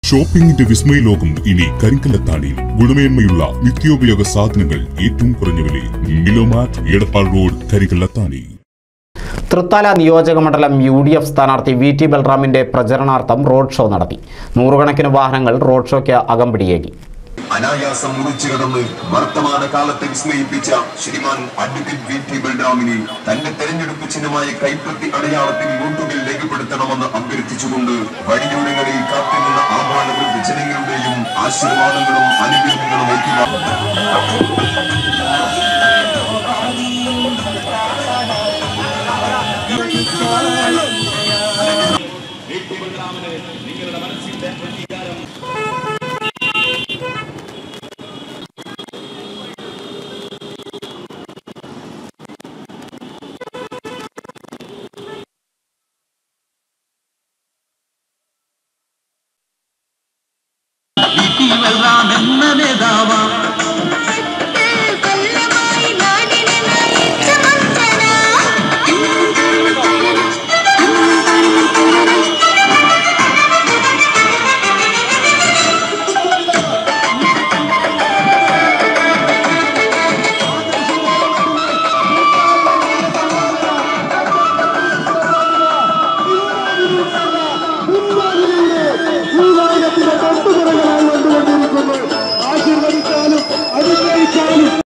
ഷോപ്പിംഗിന്റെ വിസ്മയ ലോകം ഇനി കരിങ്കല്ലത്താണിയിൽ ഗുണമേന്മയുള്ള നിത്യോപയോഗ സാധനങ്ങൾ ഏറ്റവും കുറഞ്ഞ വിലയിൽ മിലോമാറ്റ് എടപ്പാൾ റോഡ് കരിങ്കല്ലത്താണി തൃത്താല നിയോജക മണ്ഡലം യു ഡി എഫ് സ്ഥാനാർത്ഥി വി ടി ബൽറാമിന്റെ പ്രചരണാർത്ഥം റോഡ് ഷോ നടത്തി നൂറുകണക്കിന് വാഹനങ്ങൾ റോഡ് ഷോയ്ക്ക് അകമ്പടിയേകി അനായാസം മുറിച്ചു കടന്ന് വർത്തമാന കാലത്തെ വിസ്മയിപ്പിച്ച ശ്രീമാൻ അഡ്വക്കേറ്റ് വി ടി ബൽറാമിനെ തന്റെ തെരഞ്ഞെടുപ്പ് ചിഹ്നമായ കൈപ്പത്തി അടയാളത്തിൽ വോട്ടുകൾ രേഖപ്പെടുത്തണമെന്ന് അഭ്യർത്ഥിച്ചുകൊണ്ട് വഴിയോരങ്ങളിൽ കാത്തുനിന്ന ആഹ്വാനവൃദ്ധ ജനങ്ങളുടെയും ആശീർവാദങ്ങളും അനുഗ്രഹങ്ങളും ഏറ്റുവാങ്ങുന്നു എന്ന നേതാവ